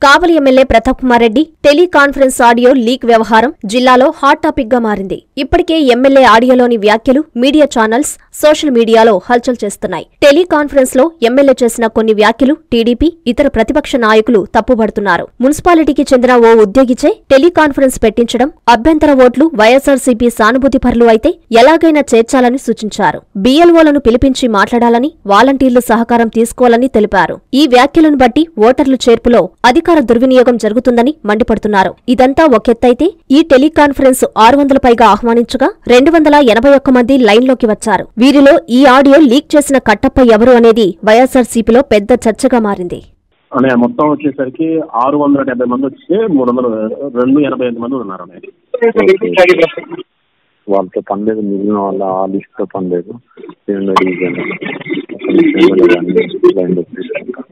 కావలి MLA Pratap Kumar Reddy teleconference audio leak వ్యవహారం జిల్లాలో hot topic గా మారింది ఇప్పటికే ఎమ్మెల్యే ఆడియోలోని వ్యాఖ్యలు మీడియా ఛానల్స్ సోషల్ మీడియాలో హల్చల్ చేస్తున్నాయి టెలికాన్ఫరెన్స్ లో ఎమ్మెల్యే చేసిన కొన్ని వ్యాఖ్యలు టీడీపీ ఇతర ప్రతిపక్ష నాయకులు తప్పుబడుతున్నారు మున్సిపాలిటీకి చెందిన ఓ ఉద్యోగిచే టెలికాన్ఫరెన్స్ పెట్టించడం అభ్యంతర ఓట్లు వైఎస్ఆర్సీపీ సానుభూతిపరులు అయితే ఎలాగైనా చేర్చాలని సూచించారు బీఎల్ఓలను పిలిపించి మాట్లాడాలని వాలంటీర్లు సహకారం తీసుకోవాలని తెలిపారు ఈ వ్యాఖ్యలను బట్టి ఓటర్లు చేర్పులో అధికార దుర్వినియోగం జరుగుతుందని మండిపడుతున్నారు ఇదంతా ఒకెత్తైతే ఈ టెలికాన్ఫరెన్స్ ఆరు వందల పైగా ఆహ్వానించగా రెండు వందల ఎనభై ఒక్క మంది లైన్లోకి వచ్చారు వీరిలో ఈ ఆడియో లీక్ చేసిన కట్టప్ప ఎవరు అనేది వైఎస్ఆర్సీపీలో పెద్ద చర్చగా మారింది అన్నయ్య మొత్తం వచ్చేసరికి ఆరు వందల డెబ్బై మంది వచ్చి మూడు వందల రెండు ఎనభై ఎనిమిది మంది ఉన్నారు అన్నయ్య వాళ్ళతో పని లేదు మిగిలిన వాళ్ళ ఆ లిస్ట్ తో పని లేదు రెండు డివిజన్ ఒక నిమిషంలో దాన్ని లైన్ లో తీసుకుంటా.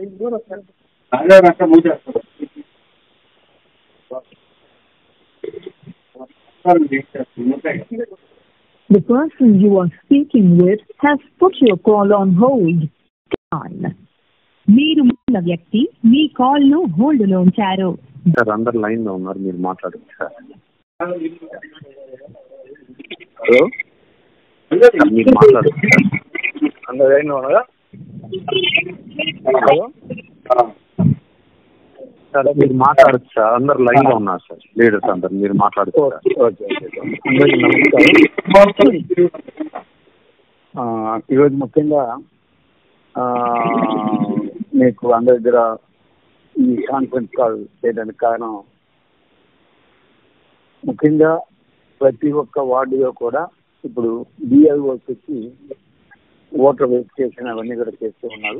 The person you are speaking with has put your call on hold. Fine. మీరు ఉన్న వ్యక్తి మీ కాల్ ను హోల్డ్ లో ఉంచారు సార్ అందరు లైన్ లో ఉన్నారు మీరు మాట్లాడండి సార్ హలో సార్, మీరు మాట్లాడండి సార్ అందరు లైన్ లో ఉన్నారా హలో సార్ మీరు మాట్లాడచ్చు సార్ అందరు లైన్ లో ఉన్నారు సార్ లీడర్స్ అందరు మీరు మాట్లాడచ్చు సార్ ఓకే ఓకే అందరికీ నమస్కారం ఆ, ఈరోజు ముఖ్యంగా ఆ, మీకు అందరి దగ్గర ఈ కాన్ఫరెన్స్ కాల్ చేయడానికి కారణం ముఖ్యంగా ప్రతి ఒక్క వార్డులో కూడా ఇప్పుడు బిఎల్ఓస్ వచ్చి ఓటర్ వెరిఫికేషన్ అవన్నీ కూడా చేస్తూ ఉన్నారు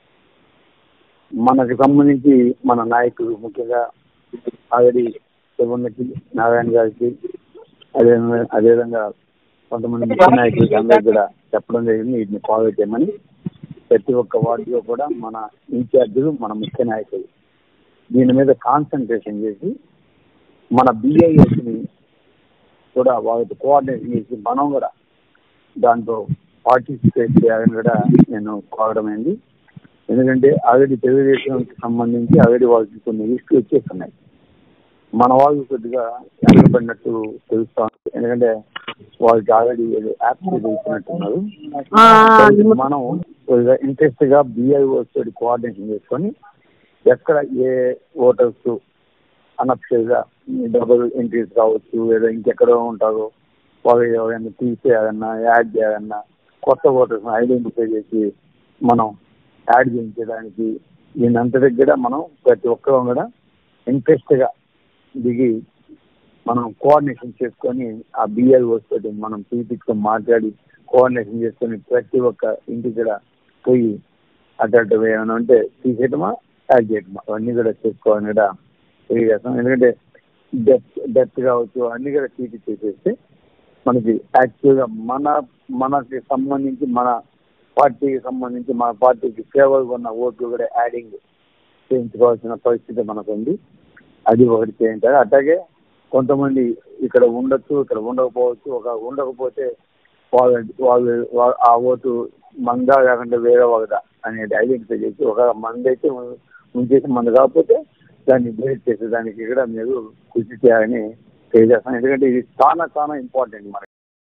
మనకు సంబంధించి మన నాయకులు ముఖ్యంగా ఆల్రెడీ శివన్నకి నారాయణ గారికి అదే అదేవిధంగా కొంతమంది ముఖ్య నాయకులకి అందరికి కూడా చెప్పడం జరిగింది వీటిని ఫాలో చేయమని ప్రతి ఒక్క వార్డులో కూడా మన ఇన్ఛార్జీలు మన ముఖ్య నాయకులు దీని మీద కాన్సన్ట్రేషన్ చేసి మన బిఐఎస్ని కూడా వాళ్ళతో కోఆర్డినేషన్ చేసి మనం కూడా దాంట్లో పార్టిసిపేట్ చేయాలని కూడా నేను కోరడం అయింది ఎందుకంటే ఆల్రెడీ తెలుగుదేశంకి సంబంధించి ఆల్రెడీ వాళ్ళకి కొన్ని లిస్టులు వచ్చేస్తున్నాయి మన వాళ్ళు కొద్దిగా వెనకబడినట్టు తెలుస్తాం ఎందుకంటే వాళ్ళకి ఆల్రెడీ యాప్స్ ఇచ్చినట్టున్నారు కాబట్టి మనం కొద్దిగా ఇంట్రెస్ట్ గా బిఐఓస్ తోటి కోఆర్డినేషన్ చేసుకొని ఎక్కడ ఏ ఓటర్స్ అనఫిషియల్గా డబుల్ ఎంట్రీస్ కావచ్చు లేదా ఇంకెక్కడో ఉంటారో వాళ్ళు ఎవరైనా తీసేయాలన్నా యాడ్ చేయాలన్నా కొత్త ఓటర్స్ ఐడెంటిఫై చేసి మనం యాడ్ చేయించడానికి దీనంతటికి కూడా మనం ప్రతి ఒక్కరం కూడా ఇంట్రెస్ట్ గా దిగి మనం కోఆర్డినేషన్ చేసుకొని ఆ బిఎల్ఓస్ తోటి మనం పీపీతో మాట్లాడి కోఆర్డినేషన్ చేసుకొని ప్రతి ఒక్క ఇంటికి కూడా పోయి అటు ఏమైనా ఉంటే తీసేయటమా యాడ్ చేయటమా అవన్నీ కూడా చేసుకోవాలని కూడా తెలియజేస్తాం ఎందుకంటే డెత్ డెత్ కావచ్చు అన్ని కూడా తీపి చేసేస్తే మనకి యాక్చువల్గా మన మనకి సంబంధించి మన పార్టీకి సంబంధించి మన పార్టీకి ఫేవర్గా ఉన్న ఓట్లు కూడా యాడింగ్ చేయించుకోవాల్సిన పరిస్థితి మనకు ఉంది అది ఒకటి చేయించాలి అట్లాగే కొంతమంది ఇక్కడ ఉండొచ్చు ఇక్కడ ఉండకపోవచ్చు ఒక ఉండకపోతే వాళ్ళు వాళ్ళు వా- ఆ ఓటు మందా కాకుండా వేరే వాళ్ళదా అనేది ఐడెంటిఫై చేసి ఒక మంది అయితే ఉంచేసి మంది కాకపోతే దాన్ని బ్రేక్ చేసేదానికి కూడా మీరు కృషి చేయాలని తెలియజేస్తాను ఎందుకంటే ఇది చాలా చాలా ఇంపార్టెంట్ మనకి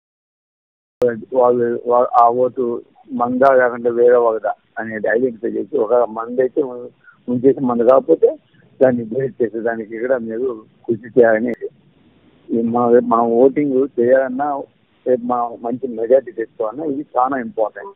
వాళ్ళు వా- ఆ ఓటు మందా కాకుండా వేరే వాళ్ళదా అనేది ఐడెంటిఫై చేసి ఒక మంది అయితే ఉంచేసి మంది కాకపోతే దాన్ని బ్రేక్ చేసేదానికి కూడా మీరు కృషి చేయాలని ఈ మన- మనం ఓటింగ్ చేయాలన్నా రేపు మనం మంచి మెజార్టీ తెచ్చుకోవాలన్నా ఇది చాలా ఇంపార్టెంట్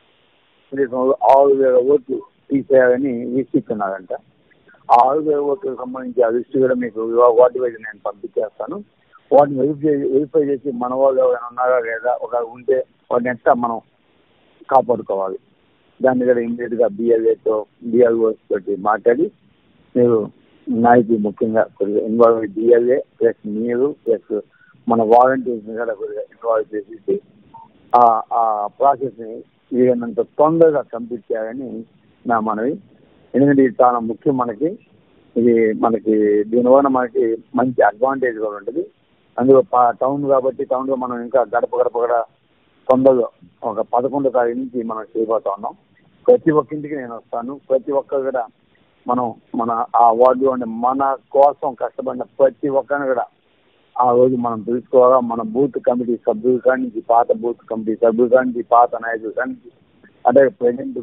ఆరు వేల ఓట్లు తీసేయాలని వీక్షిస్తున్నారంట ఆ ఆరు వేల ఓట్లకు సంబంధించి ఆ లిస్ట్ కూడా మీకు వాటి వైపు నేను పంపించేస్తాను వాటిని వెరిఫై వెరిఫై చేసి మన వాళ్ళు ఎవరైనా ఉన్నారా లేదా ఒక ఉంటే వాటిని ఎట్లా మనం కాపాడుకోవాలి దాన్ని కూడా ఇమీడియట్ గా బిఎల్ఏతో బిఎల్ఓ తోటి మాట్లాడి మీరు నాయకులు ముఖ్యంగా కొద్దిగా ఇన్వాల్వ్ బిఎల్ఏ ప్లస్ మీరు ప్లస్ మన వాలంటీర్స్ కూడా కొద్దిగా ఇన్వాల్వ్ చేసేసి ఆ ఆ ప్రాసెస్ ని వీలైనంత తొందరగా కంప్లీట్ చేయాలని నా మనవి ఎందుకంటే ఇది చాలా ముఖ్యం మనకి ఇది మనకి దీనివల్ల మనకి మంచి అడ్వాంటేజ్ కూడా ఉంటుంది అందులో టౌన్ కాబట్టి టౌన్ లో మనం ఇంకా గడప గడప కూడా తొందరలో ఒక పదకొండు తారీఖు నుంచి మనం చేయబోతా ఉన్నాం ప్రతి ఒక్క ఇంటికి నేను వస్తాను ప్రతి ఒక్కరు కూడా మనం మన ఆ వార్డులో ఉండే మన కోసం కష్టపడిన ప్రతి ఒక్కరిని కూడా ఆ రోజు మనం తెలుసుకోవాలా మన బూత్ కమిటీ సభ్యుల కాడి నుంచి పాత బూత్ కమిటీ సభ్యుల కాడి నుంచి పాత నాయకుల కాడి నుంచి అంటే ప్రజెంట్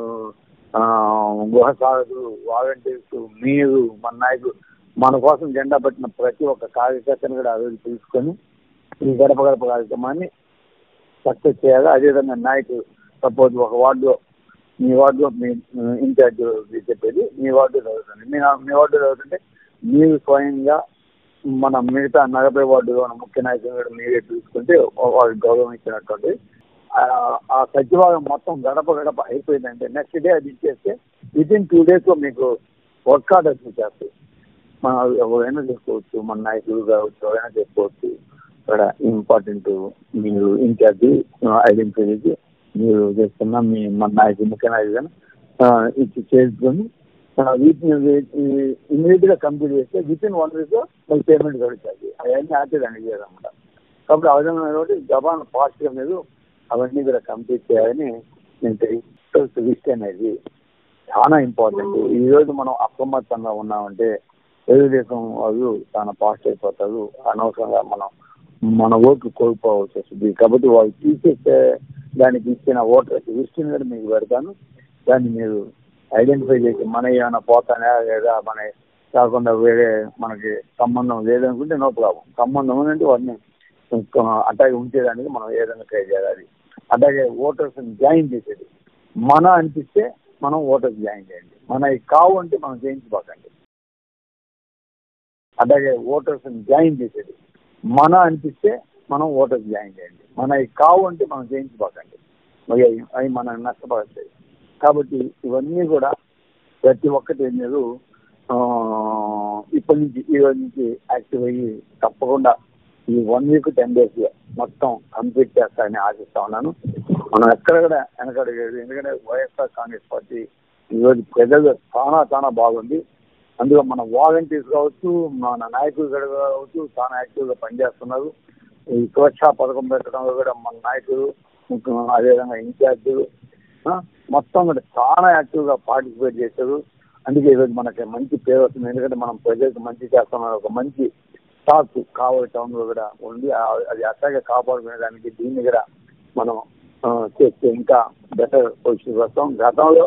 గృహ సాధకులు వాలంటీర్స్ మీరు మన నాయకులు మన కోసం జెండా పెట్టిన ప్రతి ఒక్క కార్యకర్తను కూడా ఆ రోజు తెలుసుకొని ఈ గడప గడప కార్యక్రమాన్ని సక్సెస్ చేయాలి అదేవిధంగా నాయకులు సపోజ్ ఒక వార్డులో మీ వార్డులో మీ ఇన్ఛార్జ్ చెప్పేది మీ వార్డు చదువుతుంది మీ మీ వార్డు చదువుతుంటే మీరు స్వయంగా మన మిగతా నలభై వార్డులో ఉన్న ముఖ్య నాయకులు కూడా మీరే చూసుకుంటే వాళ్ళకి గౌరవం ఇచ్చినటువంటి ఆ- ఆ సచివాలయం మొత్తం గడప గడప అయిపోయిందంటే నెక్స్ట్ డే అది ఇచ్చేస్తే విత్ ఇన్ టూ డేస్లో మీకు వర్క్ ఆర్డర్స్ ఇచ్చేస్తాయి మన ఎవరైనా చేసుకోవచ్చు మన నాయకులు కావచ్చు ఎవరైనా చేసుకోవచ్చు ఇక్కడ ఇంపార్టెంట్ మీరు ఇన్ఛార్జ్ ఐడెంటిఫై చేసి మీరు చేస్తున్న మీ మన నాయకులు ముఖ్య నాయకులు ఇచ్చి చేసుకొని ఆ, వీటిని ఇమీడియట్ గా కంప్లీట్ చేస్తే విత్ ఇన్ వన్ వీక్ మీకు పేమెంట్ దొరుకుతుంది అవన్నీ ఆపేదానికి లేదన్నమాట కాబట్టి ఆ విధంగా కాబట్టి జపాన్ ఫాస్ట్ గా మీరు అవన్నీ కూడా కంప్లీట్ చేయాలని నేను తెలియస్ట్ అనేది చాలా ఇంపార్టెంట్ ఈ రోజు మనం అప్రమత్తంగా ఉన్నామంటే తెలుగుదేశం వాళ్ళు చాలా ఫాస్ట్ అయిపోతారు అనవసరంగా మనం మన ఓట్లు కోల్పోవాల్సి వస్తుంది కాబట్టి వాళ్ళు తీసేస్తే దానికి ఇచ్చిన ఓటర్ లిస్ట్ని కూడా మీకు పెడతాను దాన్ని మీరు ఐడెంటిఫై చేసి మన ఏమైనా పోతానా లేదా మన కాకుండా వేరే మనకి సంబంధం లేదనుకుంటే నో ప్రాబ్లం సంబంధం ఉందంటే వాటిని అట్లాగే ఉంచేదానికి మనం ఏదైనా ట్రై చేయాలి అలాగే ఓటర్స్ జాయిన్ చేసేది మన అనిపిస్తే మనం ఓటర్స్ జాయిన్ చేయండి మన కావు అంటే మనం చేయించుకోకండి అలాగే ఓటర్స్ జాయిన్ చేసేది మన అనిపిస్తే మనం ఓటర్స్ జాయిన్ చేయండి మన కావు అంటే మనం చేయించుకోకండి మరి అవి అవి మనం నష్టపడతాయి కాబట్టి ఇవన్నీ కూడా ప్రతి ఒక్కటి మీరు ఆ, ఇప్పటి నుంచి ఈ రోజు నుంచి యాక్టివ్ అయ్యి తప్పకుండా ఈ వన్ వీక్ టెన్ డేస్ మొత్తం కంప్లీట్ చేస్తారని ఆశిస్తా ఉన్నాను మనం ఎక్కడ కూడా వెనకడగలేదు ఎందుకంటే వైఎస్ఆర్ కాంగ్రెస్ పార్టీ ఈరోజు ప్రజలు చాలా చాలా బాగుంది అందులో మన వాలంటీర్స్ కావచ్చు మన నాయకులు కూడా కావచ్చు చాలా యాక్టివ్గా పనిచేస్తున్నారు ఈ సురక్షా పథకం పెట్టడంలో కూడా మన నాయకులు ఇంకా అదేవిధంగా ఇన్ఛార్జీలు ఆ, మొత్తం కూడా చాలా యాక్టివ్గా పార్టిసిపేట్ చేశారు అందుకే ఈరోజు మనకి మంచి పేరు వస్తుంది ఎందుకంటే మనం ప్రజలకు మంచి చేస్తున్నాం ఒక మంచి స్టాక్ కావాలి టౌన్లో కూడా ఉంది ఆ- అది అట్లాగే కాపాడుకునేదానికి దీన్ని కూడా మనం ఆ, చేస్తే ఇంకా బెటర్ పొజిషన్ వస్తాం గతంలో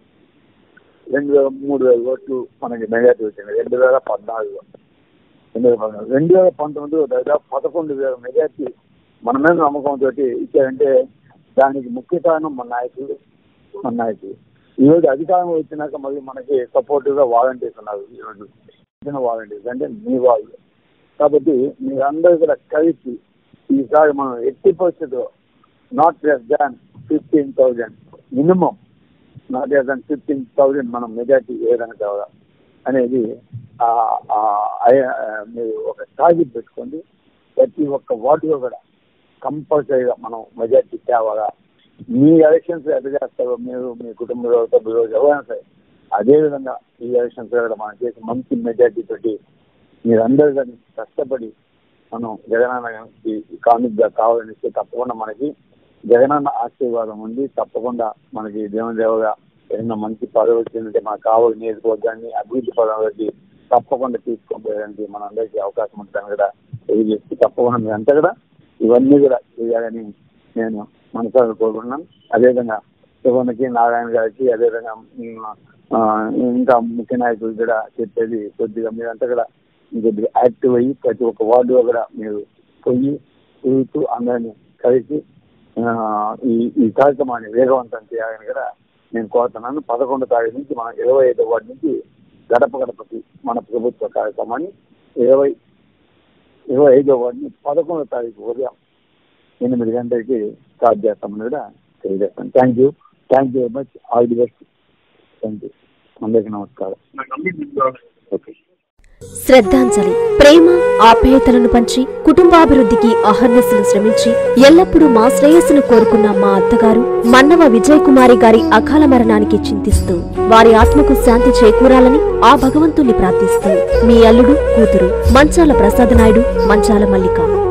రెండు వేల మూడు వేల ఓట్లు మనకి మెజార్టీ వచ్చింది రెండు వేల పద్నాలుగులో రెండు వేల పద్నాలుగు రెండు వేల పంతొమ్మిదిలో దాదాపు పదకొండు వేల మెజార్టీ మన మీద నమ్మకంతో ఇచ్చారంటే దానికి ముఖ్య కారణం మన నాయకులు మన నాయకులు ఈరోజు అధికారం వచ్చినాక మళ్ళీ మనకి సపోర్టివ్ గా వాలంటీర్స్ ఉన్నారు ఈరోజు ఇచ్చిన వాలంటీర్స్ అంటే మీ వాళ్ళు కాబట్టి మీరందరూ కూడా కలిసి ఈసారి మనం ఎట్టి పరిస్థితిలో not less than fifteen thousand minimum not less than fifteen thousand మనం మెజార్టీ ఏదైనా కావాలా అనేది ఆ, ఆ, ఐ- ఆ, మీరు ఒక టార్గెట్ పెట్టుకోండి ప్రతి ఒక్క వార్డులో కూడా కంపల్సరీగా మనం మెజార్టీ తేవాలా మీ ఎలక్షన్స్ ఎట్లా చేస్తారో మీరు మీ కుటుంబ సభ్యులు ఎవరైనా సరే అదేవిధంగా ఈ ఎలక్షన్స్ కూడా మనం చేసి మంచి మెజార్టీ తోటి మీరందరూ కానీ కష్టపడి మనం జగనన్నకి కామిక్ గా కావాలనిస్తే తప్పకుండా మనకి జగనన్న ఆశీర్వాదం ఉంది తప్పకుండా మనకి దేవదేవగా ఏదైనా మంచి పదవి వచ్చిందంటే మన కావాలి నియోజకవర్గాన్ని అభివృద్ధి పదవులకి తప్పకుండా తీసుకోపోయడానికి మనందరికీ అవకాశం ఉంటుందని కూడా తెలియజేస్తూ తప్పకుండా మీరంతా కూడా ఇవన్నీ కూడా చేయాలని నేను మనసారి కోరుకుంటున్నాను అదేవిధంగా శివన్కి నారాయణ గారికి అదేవిధంగా ఉమ్, ఆ, ఇంకా ముఖ్య నాయకులు కూడా చెప్పేది కొద్దిగా మీరంతా కూడా కొద్దిగా యాక్టివ్ అయ్యి ప్రతి ఒక్క వార్డులో కూడా మీరు పోయి తిరుగుతూ అందరినీ కలిసి ఆ, ఈ ఈ కార్యక్రమాన్ని వేగవంతం చేయాలని కూడా నేను కోరుతున్నాను పదకొండు తారీఖు నుంచి మనం ఇరవై ఐదో వార్డు నుంచి గడప గడపకి మన ప్రభుత్వ కార్యక్రమాన్ని ఇరవై ఇరవై ఐదో వార్డుని పదకొండో తారీఖు ఉదయం ఎనిమిది గంటలకి స్టార్ట్ చేస్తామని కూడా తెలియజేస్తాను thank you thank you very much all the best thank you అందరికీ నమస్కారం ఓకే శ్రద్ధాంజలి ప్రేమ ఆప్యాయతలను పంచి కుటుంబాభివృద్ధికి అహర్నిశలు శ్రమించి ఎల్లప్పుడూ మా శ్రేయస్సును కోరుకున్న మా అత్తగారు మన్నవ విజయ్ కుమారి గారి అకాల మరణానికి చింతిస్తూ వారి ఆత్మకు శాంతి చేకూరాలని ఆ భగవంతుణ్ణి ప్రార్థిస్తూ మీ అల్లుడు కూతురు మంచాల ప్రసాద్ నాయుడు మంచాల మల్లిక